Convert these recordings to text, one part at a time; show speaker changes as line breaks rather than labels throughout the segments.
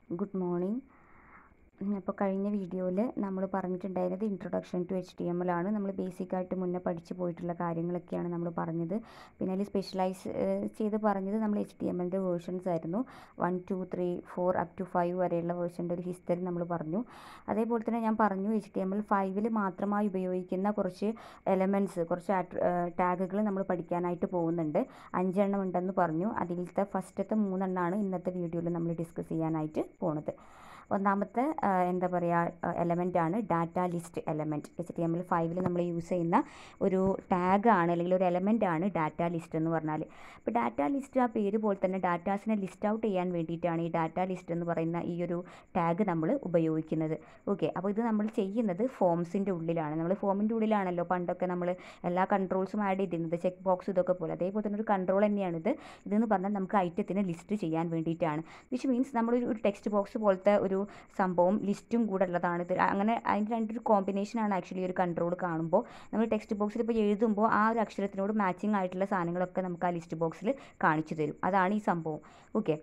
good morning അപ്പോൾ കഴിഞ്ഞ വീഡിയോയിൽ നമ്മൾ പറഞ്ഞിട്ടുണ്ടായിരുന്നത് introduction to H T M L ആണ് നമ്മൾ ബേസിക്കായിട്ട് മുന്നേ പഠിച്ചു പോയിട്ടുള്ള കാര്യങ്ങളൊക്കെയാണ് നമ്മൾ പറഞ്ഞത് പിന്നെ അതിൽ സ്പെഷ്യലൈസ് ചെയ്ത് പറഞ്ഞത് നമ്മൾ എച്ച് ടി എം എല്ലിൻ്റെ വേർഷൻസ് ആയിരുന്നു one two three four up to five വരെയുള്ള വേർഷൻ്റെ ഒരു ഹിസ്റ്ററി നമ്മൾ പറഞ്ഞു അതേപോലെ തന്നെ ഞാൻ പറഞ്ഞു എച്ച് ടി എം എൽ ഫൈവിൽ മാത്രമായി ഉപയോഗിക്കുന്ന കുറച്ച് എലമെൻറ്റ്സ് കുറച്ച് ടാഗുകൾ നമ്മൾ പഠിക്കാനായിട്ട് പോകുന്നുണ്ട് അഞ്ചെണ്ണം ഉണ്ടെന്ന് പറഞ്ഞു അതിലത്തെ ഫസ്റ്റത്തെ മൂന്നെണ്ണമാണ് ഇന്നത്തെ വീഡിയോയിൽ നമ്മൾ ഡിസ്കസ് ചെയ്യാനായിട്ട് പോണത് ഒന്നാമത്തെ എന്താ പറയുക എലമെൻ്റ് ആണ് data list element H T M L ഫൈവിൽ നമ്മൾ യൂസ് ചെയ്യുന്ന ഒരു ടാഗാണ് അല്ലെങ്കിൽ ഒരു എലമെൻ്റ് ആണ് ഡാറ്റ ലിസ്റ്റ് എന്ന് പറഞ്ഞാൽ ഇപ്പോൾ ഡാറ്റ ലിസ്റ്റ് ആ പേര് പോലെ തന്നെ ഡാറ്റാസിനെ ലിസ്റ്റ് ഔട്ട് ചെയ്യാൻ വേണ്ടിയിട്ടാണ് ഈ ഡാറ്റ ലിസ്റ്റ് എന്ന് പറയുന്ന ഈ ഒരു ടാഗ് നമ്മൾ ഉപയോഗിക്കുന്നത് ഓക്കെ അപ്പോൾ ഇത് നമ്മൾ ചെയ്യുന്നത് ഫോംസിൻ്റെ ഉള്ളിലാണ് നമ്മൾ ഫോമിൻ്റെ ഉള്ളിലാണല്ലോ പണ്ടൊക്കെ നമ്മൾ എല്ലാ കൺട്രോൾസും ആഡ് ചെയ്തിരുന്നത് ചെക്ക് ബോക്സ് ഇതൊക്കെ പോലെ അതേപോലെ തന്നെ ഒരു കൺട്രോൾ തന്നെയാണിത് ഇതെന്ന് പറഞ്ഞാൽ നമുക്ക് ഐറ്റത്തിനെ ലിസ്റ്റ് ചെയ്യാൻ വേണ്ടിയിട്ടാണ് വിച്ച് മീൻസ് നമ്മൾ ഒരു ടെക്സ്റ്റ് ബോക്സ് പോലത്തെ ഒരു സംഭവം ലിസ്റ്റും കൂടെ ഉള്ളതാണ് ഇത് അങ്ങനെ അതിൻ്റെ രണ്ടൊരു കോമ്പിനേഷനാണ് ആക്ച്വലി ഒരു കൺട്രോൾ കാണുമ്പോൾ നമ്മൾ ടെക്സ്റ്റ് ബോക്സിൽ ഇപ്പോൾ എഴുതുമ്പോൾ ആ ഒരു അക്ഷരത്തിനോട് മാച്ചിങ് ആയിട്ടുള്ള സാധനങ്ങളൊക്കെ നമുക്ക് ആ ലിസ്റ്റ് ബോക്സിൽ കാണിച്ചു തരും അതാണ് ഈ സംഭവം ഓക്കെ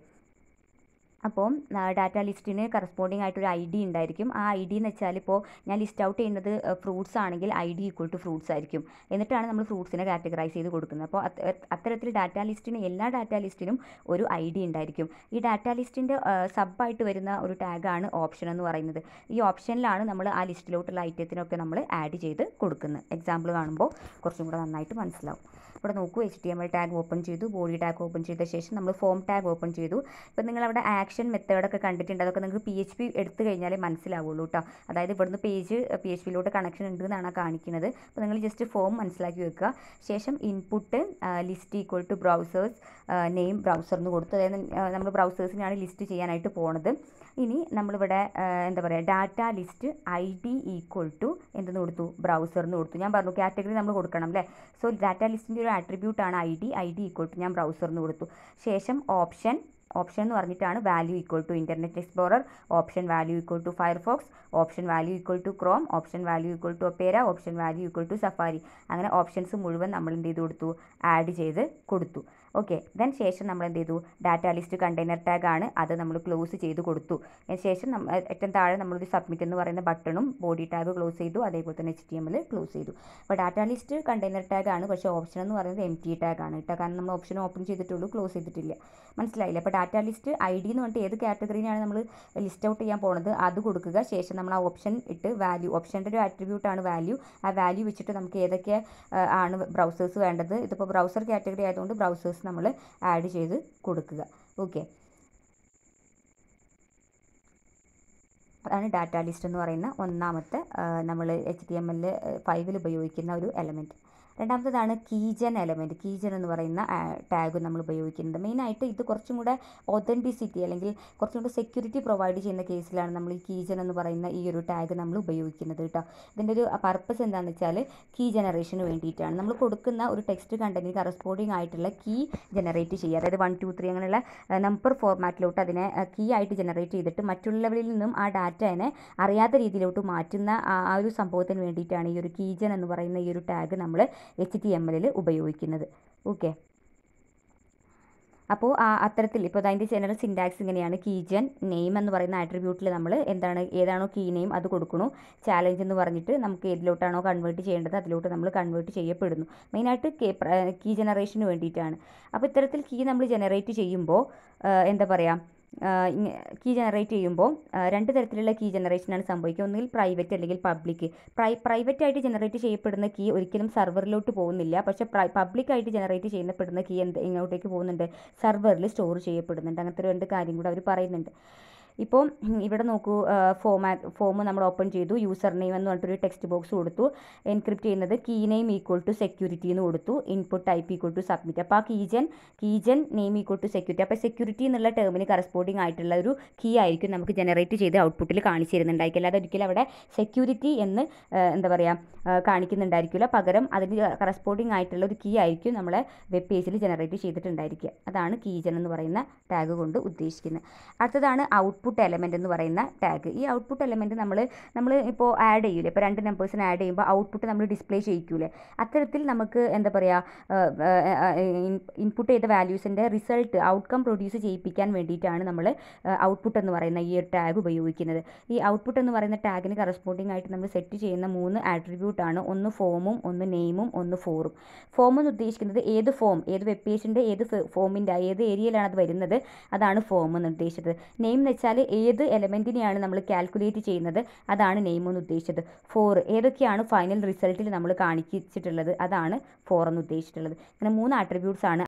അപ്പോൾ ഡാറ്റ ലിസ്റ്റിന് കറസ്പോണ്ടിങ് ആയിട്ടൊരു ഐ ഡി ഉണ്ടായിരിക്കും ആ ഐ ഡി എന്ന് വെച്ചാൽ ഇപ്പോൾ ഞാൻ ലിസ്റ്റ് ഔട്ട് ചെയ്യുന്നത് ഫ്രൂട്ട്സ് ആണെങ്കിൽ I D equal to fruits ആയിരിക്കും എന്നിട്ടാണ് നമ്മൾ ഫ്രൂട്ട്സിനെ കാറ്റഗറൈസ് ചെയ്ത് കൊടുക്കുന്നത് അപ്പോൾ അത്തരത്തിൽ ഡാറ്റ ലിസ്റ്റിന് എല്ലാ ഡാറ്റ ലിസ്റ്റിനും ഒരു ഐ ഡി ഉണ്ടായിരിക്കും ഈ ഡാറ്റ ലിസ്റ്റിൻ്റെ സബായിട്ട് വരുന്ന ഒരു ടാഗാണ് ഓപ്ഷൻ എന്ന് പറയുന്നത് ഈ ഓപ്ഷനിലാണ് നമ്മൾ ആ ലിസ്റ്റിലോട്ടുള്ള ഐറ്റത്തിനൊക്കെ നമ്മൾ ആഡ് ചെയ്ത് കൊടുക്കുന്നത് എക്സാമ്പിൾ കാണുമ്പോൾ കുറച്ചും കൂടെ നന്നായിട്ട് മനസ്സിലാവും ഇവിടെ നോക്കൂ H T M L tag open ചെയ്തു ബോഡി ടാഗ് ഓപ്പൺ ചെയ്ത ശേഷം നമ്മൾ ഫോം ടാഗ് ഓപ്പൺ ചെയ്തു ഇപ്പം നിങ്ങൾ അവിടെ ആക്ഷൻ മെത്തേഡൊക്കെ കണ്ടിട്ടുണ്ട് അതൊക്കെ നിങ്ങൾക്ക് പി എച്ച് പി എടുത്തു കഴിഞ്ഞാലേ മനസ്സിലാവുള്ളൂ കേട്ടോ അതായത് ഇവിടുന്ന് പേജ് പി എച്ച് പിയിലോട്ട് കണക്ഷൻ ഉണ്ട് എന്നാണ് കാണിക്കുന്നത് അപ്പോൾ നിങ്ങൾ ജസ്റ്റ് ഫോം മനസ്സിലാക്കി വെക്കുക ശേഷം input list equal to browsers name browser എന്ന് കൊടുത്തു അതായത് നമ്മൾ ബ്രൗസേഴ്സിനാണ് ലിസ്റ്റ് ചെയ്യാനായിട്ട് പോണത് ഇനി നമ്മളിവിടെ എന്താ പറയുക data list I D equal to എന്തെന്ന് കൊടുത്തു ബ്രൗസർ എന്ന് കൊടുത്തു ഞാൻ പറഞ്ഞു കാറ്റഗറി നമ്മൾ കൊടുക്കണം അല്ലേ സോ ഡാറ്റ ലിസ്റ്റിൻ്റെ ഒരു ആട്രിബ്യൂട്ടാണ് I D I D equal to ഞാൻ ബ്രൗസർ എന്ന് കൊടുത്തു ശേഷം ഓപ്ഷൻ ഓപ്ഷൻ എന്ന് പറഞ്ഞിട്ടാണ് value equal to Internet Explorer option value equal to Firefox option value equal to Chrome option value equal to Opera option value equal to Safari അങ്ങനെ options മുഴുവൻ നമ്മൾ എന്ത് ചെയ്ത് കൊടുത്തു ആഡ് ചെയ്ത് കൊടുത്തു ഓക്കെ ദെൻ ശേഷം നമ്മൾ എന്ത് ചെയ്തു ഡാറ്റ ലിസ്റ്റ് കണ്ടെയ്നർ ടാഗ് ആണ് അത് നമ്മൾ ക്ലോസ് ചെയ്ത് കൊടുത്തു അതിന് ശേഷം ഏറ്റവും താഴെ നമ്മളൊരു സബ്മിറ്റ് എന്ന് പറയുന്ന ബട്ടണും ബോഡി ടാഗ് ക്ലോസ് ചെയ്തു അതേപോലെ തന്നെ H T M L close ചെയ്തു അപ്പോൾ ഡാറ്റ ലിസ്റ്റ് കണ്ടെയ്നർ ടാഗ് ആണ് പക്ഷേ ഓപ്ഷൻ എന്ന് പറയുന്നത് എം ടി ടാഗ് ആണ് കേട്ടോ കാരണം നമ്മൾ ഓപ്ഷൻ ഓപ്പൺ ചെയ്തിട്ടുള്ളൂ ക്ലോസ് ചെയ്തിട്ടില്ല മനസ്സിലായില്ല അപ്പോൾ ഡാറ്റ ലിസ്റ്റ് ഐ ഡി എന്ന് പറഞ്ഞിട്ട് ഏത് കാറ്റഗറിയാണ് നമ്മൾ ലിസ്റ്റ് ഔട്ട് ചെയ്യാൻ പോകുന്നത് അത് കൊടുക്കുക ശേഷം നമ്മൾ ആ ഓപ്ഷൻ ഇട്ട് വാല്യൂ ഓപ്ഷൻ്റെ ഒരു ആട്രിബ്യൂട്ടാണ് വാല്യൂ ആ വാല്യൂ വെച്ചിട്ട് നമുക്ക് ഏതൊക്കെ ആണ് ബ്രൗസേഴ്സ് വേണ്ടത് ഇതിപ്പോൾ ബ്രൗസർ കാറ്റഗറി ആയതുകൊണ്ട് ബ്രൗസേഴ്സ് നമ്മൾ ആഡ് ചെയ്ത് കൊടുക്കുക ഓക്കെ അതാണ് ഡാറ്റ ലിസ്റ്റ് എന്ന് പറയുന്ന ഒന്നാമത്തെ നമ്മൾ എച്ച് ടി എം എൽ ഫൈവിൽ ഉപയോഗിക്കുന്ന ഒരു എലമെൻറ്റ് രണ്ടാമത്തേതാണ് കീജൻ എലമെൻറ്റ് കീജൻ എന്ന് പറയുന്ന ടാഗ് നമ്മൾ ഉപയോഗിക്കുന്നത് മെയിനായിട്ട് ഇത് കുറച്ചും കൂടെ ഒതൻറ്റിസിറ്റി അല്ലെങ്കിൽ കുറച്ചും കൂടെ സെക്യൂരിറ്റി പ്രൊവൈഡ് ചെയ്യുന്ന കേസിലാണ് നമ്മൾ ഈ കീജൻ എന്ന് പറയുന്ന ഈ ഒരു ടാഗ് നമ്മൾ ഉപയോഗിക്കുന്നത് കേട്ടോ ഇതിൻ്റെ ഒരു പർപ്പസ് എന്താണെന്ന് വെച്ചാൽ കീ ജനറേഷന് വേണ്ടിയിട്ടാണ് നമ്മൾ കൊടുക്കുന്ന ഒരു ടെക്സ്റ്റ് കണ്ടൻറ്റിന് കറസ്പോണ്ടിങ് ആയിട്ടുള്ള കീ ജനറേറ്റ് ചെയ്യുക അതായത് വൺ ടു ത്രീ അങ്ങനെയുള്ള നമ്പർ ഫോർമാറ്റിലോട്ട് അതിനെ കീ ആയിട്ട് ജനറേറ്റ് ചെയ്തിട്ട് മറ്റുള്ളവരിൽ നിന്നും ആ ഡാറ്റനെ അറിയാത്ത രീതിയിലോട്ട് മാറ്റുന്ന ആ ഒരു സംഭവത്തിന് വേണ്ടിയിട്ടാണ് ഈ ഒരു കീജൻ എന്ന് പറയുന്ന ഈ ഒരു ടാഗ് നമ്മൾ എച്ച് ടി എം എല്ലിൽ ഉപയോഗിക്കുന്നത് ഓക്കെ അപ്പോൾ ആ അത്തരത്തിൽ ഇപ്പോൾ അതിൻ്റെ ജനറൽ സിൻടാക്സ് ഇങ്ങനെയാണ് കീജൻ നെയിം എന്ന് പറയുന്ന ആട്രിബ്യൂട്ടിൽ നമ്മൾ എന്താണ് ഏതാണോ കീ നെയിം അത് കൊടുക്കണു ചാലഞ്ച് എന്ന് പറഞ്ഞിട്ട് നമുക്ക് ഏതിലോട്ടാണോ കൺവേർട്ട് ചെയ്യേണ്ടത് അതിലോട്ട് നമ്മൾ കൺവേർട്ട് ചെയ്യപ്പെടുന്നു മെയിനായിട്ട് കീ ജനറേഷന് വേണ്ടിയിട്ടാണ് അപ്പോൾ ഇത്തരത്തിൽ കീ നമ്മൾ ജനറേറ്റ് ചെയ്യുമ്പോൾ എന്താ പറയുക കീ ജനറേറ്റ് ചെയ്യുമ്പോൾ രണ്ട് തരത്തിലുള്ള കീ ജനറേഷനാണ് സംഭവിക്കുക ഒന്നുകിൽ പ്രൈവറ്റ് അല്ലെങ്കിൽ പബ്ലിക് പ്രൈ പ്രൈവറ്റ് ആയിട്ട് ജനറേറ്റ് ചെയ്യപ്പെടുന്ന കീ ഒരിക്കലും സെർവറിലോട്ട് പോകുന്നില്ല പക്ഷേ പ്രൈ പബ്ലിക് ആയിട്ട് ജനറേറ്റ് ചെയ്യപ്പെടുന്ന കീ എന്ത് ഇങ്ങോട്ടേക്ക് പോകുന്നുണ്ട് സെർവറിൽ സ്റ്റോർ ചെയ്യപ്പെടുന്നുണ്ട് അങ്ങനത്തെ രണ്ട് കാര്യം കൂടെ അവർ പറയുന്നുണ്ട് ഇപ്പോൾ ഇവിടെ നോക്കൂ ഫോമാറ്റ് ഫോം നമ്മൾ ഓപ്പൺ ചെയ്തു യൂസർ നെയിം എന്ന് പറഞ്ഞിട്ടൊരു ടെക്സ്റ്റ് ബോക്സ് കൊടുത്തു എൻക്രിപ്റ്റ് ചെയ്യുന്നത് key name equal to security എന്ന് കൊടുത്തു input type equal to submit അപ്പോൾ ആ keygen keygen name equal to security അപ്പോൾ സെക്യൂരിറ്റി എന്നുള്ള ടേമിന് കറസ്പോണ്ടിങ് ആയിട്ടുള്ള ഒരു കീ ആയിരിക്കും നമുക്ക് ജനറേറ്റ് ചെയ്ത് ഔട്ട്പുട്ടിൽ കാണിച്ചു തരുന്നുണ്ടായിരിക്കും അല്ലാതെ ഒരിക്കലും അവിടെ സെക്യൂരിറ്റി എന്ന് എന്താ പറയുക കാണിക്കുന്നുണ്ടായിരിക്കില്ല പകരം അതിന് കറസ്പോണ്ടിങ് ആയിട്ടുള്ള ഒരു കീ ആയിരിക്കും നമ്മളെ വെബ് പേജിൽ ജനറേറ്റ് ചെയ്തിട്ടുണ്ടായിരിക്കുക അതാണ് കീജൻ എന്ന് പറയുന്ന ടാഗ് കൊണ്ട് ഉദ്ദേശിക്കുന്നത് അടുത്തതാണ് ഔട്ട് ഔട്ട്പുട്ട് എലമെൻ്റ് എന്ന് പറയുന്ന ടാഗ് ഈ ഔട്ട്പുട്ട് എലമെൻറ്റ് നമ്മൾ നമ്മൾ ഇപ്പോൾ ആഡ് ചെയ്യൂലേ ഇപ്പോൾ രണ്ട് നമ്പേഴ്സിനെ ആഡ് ചെയ്യുമ്പോൾ ഔട്ട്പുട്ട് നമ്മൾ ഡിസ്പ്ലേ ചെയ്യിക്കൂലേ അത്തരത്തിൽ നമുക്ക് എന്താ പറയുക ഇൻപുട്ട് ചെയ്ത വാല്യൂസിൻ്റെ റിസൾട്ട് ഔട്ട്കം പ്രൊഡ്യൂസ് ചെയ്യിപ്പിക്കാൻ വേണ്ടിയിട്ടാണ് നമ്മൾ ഔട്ട്പുട്ട് എന്ന് പറയുന്ന ഈ ഒരു ടാഗ് ഉപയോഗിക്കുന്നത് ഈ ഔട്ട്പുട്ട് എന്ന് പറയുന്ന ടാഗിന് കറസ്പോണ്ടിങ് ആയിട്ട് നമ്മൾ സെറ്റ് ചെയ്യുന്ന മൂന്ന് ആട്രിബ്യൂട്ടാണ് ഒന്ന് ഫോമും ഒന്ന് നെയിമും ഒന്ന് ഫോറും ഫോം എന്ന് ഉദ്ദേശിക്കുന്നത് ഏത് ഫോം ഏത് വെബ് പേജിൻ്റെ ഏത് ഫോമിൻ്റെ ഏത് ഏരിയയിലാണ് അത് വരുന്നത് അതാണ് ഫോം എന്ന് ഉദ്ദേശിച്ചത് നെയിം എന്ന് വെച്ചാൽ ഏത് എലമെൻറ്റിനെയാണ് നമ്മൾ കാൽക്കുലേറ്റ് ചെയ്യുന്നത് അതാണ് നെയിം എന്ന് ഉദ്ദേശിച്ചത് ഫോർ ഏതൊക്കെയാണ് ഫൈനൽ റിസൾട്ടിൽ നമ്മൾ കാണിച്ചിട്ടുള്ളത് അതാണ് ഫോർ എന്ന് ഉദ്ദേശിച്ചിട്ടുള്ളത് അങ്ങനെ മൂന്ന് ആട്രിബ്യൂട്ട്സ് ആണ്